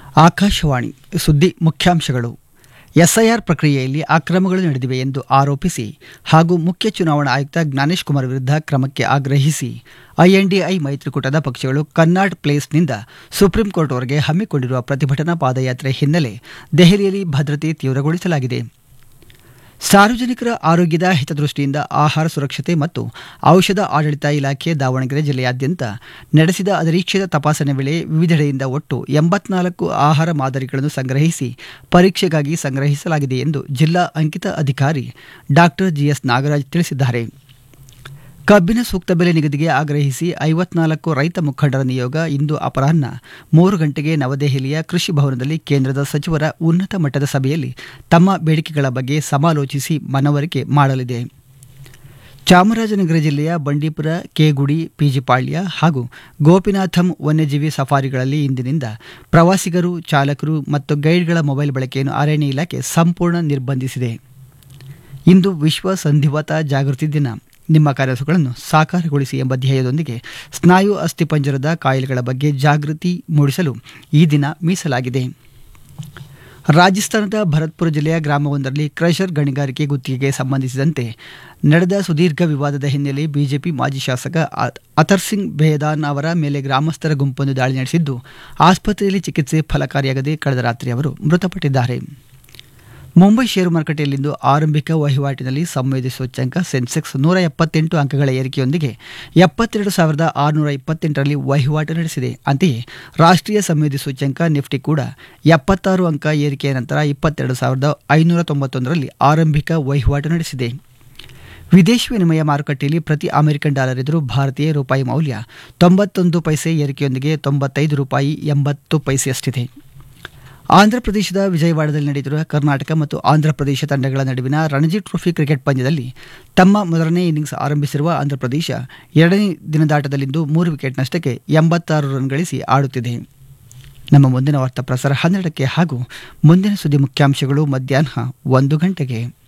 ಆಕಾಶವಾಣಿ ಸುದ್ದಿ ಮುಖ್ಯಾಂಶಗಳು ಎಸ್ಐಆರ್ ಪ್ರಕ್ರಿಯೆಯಲ್ಲಿ ಅಕ್ರಮಗಳು ನಡೆದಿವೆ ಎಂದು ಆರೋಪಿಸಿ ಹಾಗೂ ಮುಖ್ಯ ಚುನಾವಣಾ ಆಯುಕ್ತ ಜ್ಞಾನೇಶ್ ಕುಮಾರ್ ವಿರುದ್ಧ ಕ್ರಮಕ್ಕೆ ಆಗ್ರಹಿಸಿ ಐಎನ್ಡಿಐ ಮೈತ್ರಿಕೂಟದ ಪಕ್ಷಗಳು ಕನ್ನಾಡ್ ಪ್ಲೇಸ್ನಿಂದ ಸುಪ್ರೀಂ ಕೋರ್ಟ್ವರೆಗೆ ಹಮ್ಮಿಕೊಂಡಿರುವ ಪ್ರತಿಭಟನಾ ಪಾದಯಾತ್ರೆ ಹಿನ್ನೆಲೆ ದೆಹಲಿಯಲ್ಲಿ ಭದ್ರತೆ ತೀವ್ರಗೊಳಿಸಲಾಗಿದೆ ಸಾರ್ವಜನಿಕರ ಆರೋಗ್ಯದ ಹಿತದೃಷ್ಟಿಯಿಂದ ಆಹಾರ ಸುರಕ್ಷತೆ ಮತ್ತು ಔಷಧ ಆಡಳಿತ ಇಲಾಖೆ ದಾವಣಗೆರೆ ಜಿಲ್ಲೆಯಾದ್ಯಂತ ನಡೆಸಿದ ಅನಿರೀಕ್ಷಿತ ತಪಾಸಣೆ ವೇಳೆ ವಿವಿಧೆಡೆಯಿಂದ ಒಟ್ಟು ಎಂಬತ್ನಾಲ್ಕು ಆಹಾರ ಮಾದರಿಗಳನ್ನು ಸಂಗ್ರಹಿಸಿ ಪರೀಕ್ಷೆಗಾಗಿ ಸಂಗ್ರಹಿಸಲಾಗಿದೆ ಎಂದು ಜಿಲ್ಲಾ ಅಂಕಿತ ಅಧಿಕಾರಿ ಡಾಕ್ಟರ್ ಜಿಎಸ್ ನಾಗರಾಜ್ ತಿಳಿಸಿದ್ದಾರೆ ಕಬ್ಬಿನ ಸೂಕ್ತ ಬೆಲೆ ನಿಗದಿಗೆ ಆಗ್ರಹಿಸಿ ಐವತ್ನಾಲ್ಕು ರೈತ ಮುಖಂಡರ ನಿಯೋಗ ಇಂದು ಅಪರಾಹ್ನ ಮೂರು ಗಂಟೆಗೆ ನವದೆಹಲಿಯ ಕೃಷಿ ಭವನದಲ್ಲಿ ಕೇಂದ್ರದ ಸಚಿವರ ಉನ್ನತ ಮಟ್ಟದ ಸಭೆಯಲ್ಲಿ ತಮ್ಮ ಬೇಡಿಕೆಗಳ ಬಗ್ಗೆ ಸಮಾಲೋಚಿಸಿ ಮನವರಿಕೆ ಮಾಡಲಿದೆ ಚಾಮರಾಜನಗರ ಜಿಲ್ಲೆಯ ಬಂಡೀಪುರ ಕೆಗುಡಿ ಪಿಜಿಪಾಳ್ಯ ಹಾಗೂ ಗೋಪಿನಾಥಂ ವನ್ಯಜೀವಿ ಸಫಾರಿಗಳಲ್ಲಿ ಇಂದಿನಿಂದ ಪ್ರವಾಸಿಗರು ಚಾಲಕರು ಮತ್ತು ಗೈಡ್ಗಳ ಮೊಬೈಲ್ ಬಳಕೆಯನ್ನು ಅರಣ್ಯ ಇಲಾಖೆ ಸಂಪೂರ್ಣ ನಿರ್ಬಂಧಿಸಿದೆ ಇಂದು ವಿಶ್ವ ಸಂಧಿವಾತ ಜಾಗೃತಿ ದಿನ ನಿಮ್ಮ ಕನಸುಗಳನ್ನು ಸಾಕಾರಗೊಳಿಸಿ ಎಂಬ ಧ್ಯೇಯದೊಂದಿಗೆ ಸ್ನಾಯು ಅಸ್ಥಿಪಂಜರದ ಕಾಯಿಲೆಗಳ ಬಗ್ಗೆ ಜಾಗೃತಿ ಮೂಡಿಸಲು ಈ ದಿನ ಮೀಸಲಾಗಿದೆ ರಾಜಸ್ಥಾನದ ಭರತ್ಪುರ ಜಿಲ್ಲೆಯ ಗ್ರಾಮವೊಂದರಲ್ಲಿ ಕ್ರಷರ್ ಗಣಿಗಾರಿಕೆ ಗುತ್ತಿಗೆಗೆ ಸಂಬಂಧಿಸಿದಂತೆ ನಡೆದ ಸುದೀರ್ಘ ವಿವಾದದ ಹಿನ್ನೆಲೆ ಬಿಜೆಪಿ ಮಾಜಿ ಶಾಸಕ ಅತರ್ ಸಿಂಗ್ ಬೇದಾನ್ ಅವರ ಮೇಲೆ ಗ್ರಾಮಸ್ಥರ ಗುಂಪೊಂದು ದಾಳಿ ನಡೆಸಿದ್ದು ಆಸ್ಪತ್ರೆಯಲ್ಲಿ ಚಿಕಿತ್ಸೆ ಫಲಕಾರಿಯಾಗದೆ ಕಳೆದ ರಾತ್ರಿ ಅವರು ಮೃತಪಟ್ಟಿದ್ದಾರೆ ಮುಂಬೈ ಷೇರು ಮಾರುಕಟ್ಟೆಯಲ್ಲಿಂದು ಆರಂಭಿಕ ವಹಿವಾಟಿನಲ್ಲಿ ಸಂವೇದಿ ಸೂಚ್ಯಂಕ ಸೆನ್ಸೆಕ್ಸ್ ನೂರ ಎಪ್ಪತ್ತೆಂಟು ಅಂಕಗಳ ಏರಿಕೆಯೊಂದಿಗೆ ಎಪ್ಪತ್ತೆರಡು ಸಾವಿರದ ಆರುನೂರ ಇಪ್ಪತ್ತೆಂಟರಲ್ಲಿ ವಹಿವಾಟು ನಡೆಸಿದೆ ಅಂತೆಯೇ ರಾಷ್ಟ್ರೀಯ ಸಂವೇದಿ ಸೂಚ್ಯಂಕ ನಿಫ್ಟಿ ಕೂಡ ಎಪ್ಪತ್ತಾರು ಅಂಕ ಏರಿಕೆಯ ನಂತರ ಇಪ್ಪತ್ತೆರಡು ಸಾವಿರದ ಐನೂರ ತೊಂಬತ್ತೊಂದರಲ್ಲಿ ಆರಂಭಿಕ ವಹಿವಾಟು ನಡೆಸಿದೆ ವಿದೇಶಿ ವಿನಿಮಯ ಮಾರುಕಟ್ಟೆಯಲ್ಲಿ ಪ್ರತಿ ಅಮೆರಿಕನ್ ಡಾಲರ್ ಎದುರು ಭಾರತೀಯ ರೂಪಾಯಿ ಮೌಲ್ಯ ತೊಂಬತ್ತೊಂದು ಪೈಸೆ ಏರಿಕೆಯೊಂದಿಗೆ ತೊಂಬತ್ತೈದು ರೂಪಾಯಿ ಎಂಬತ್ತು ಪೈಸೆಯಷ್ಟಿದೆ ಆಂಧ್ರಪ್ರದೇಶದ ವಿಜಯವಾಡದಲ್ಲಿ ನಡೆಯುತ್ತಿರುವ ಕರ್ನಾಟಕ ಮತ್ತು ಆಂಧ್ರಪ್ರದೇಶ ತಂಡಗಳ ನಡುವಿನ ರಣಜಿ ಟ್ರೋಫಿ ಕ್ರಿಕೆಟ್ ಪಂದ್ಯದಲ್ಲಿ ತಮ್ಮ ಮೊದಲನೇ ಇನ್ನಿಂಗ್ಸ್ ಆರಂಭಿಸಿರುವ ಆಂಧ್ರಪ್ರದೇಶ ಎರಡನೇ ದಿನದಾಟದಲ್ಲಿಂದು ಮೂರು ವಿಕೆಟ್ ನಷ್ಟಕ್ಕೆ ಎಂಬತ್ತಾರು ರನ್ ಗಳಿಸಿ ಆಡುತ್ತಿದೆ ನಮ್ಮ ಮುಂದಿನ ವಾರ್ತಾ ಪ್ರಸಾರ ಹನ್ನೆರಡಕ್ಕೆ ಹಾಗೂ ಮುಂದಿನ ಸುದ್ದಿ ಮುಖ್ಯಾಂಶಗಳು ಮಧ್ಯಾಹ್ನ ಒಂದು ಗಂಟೆಗೆ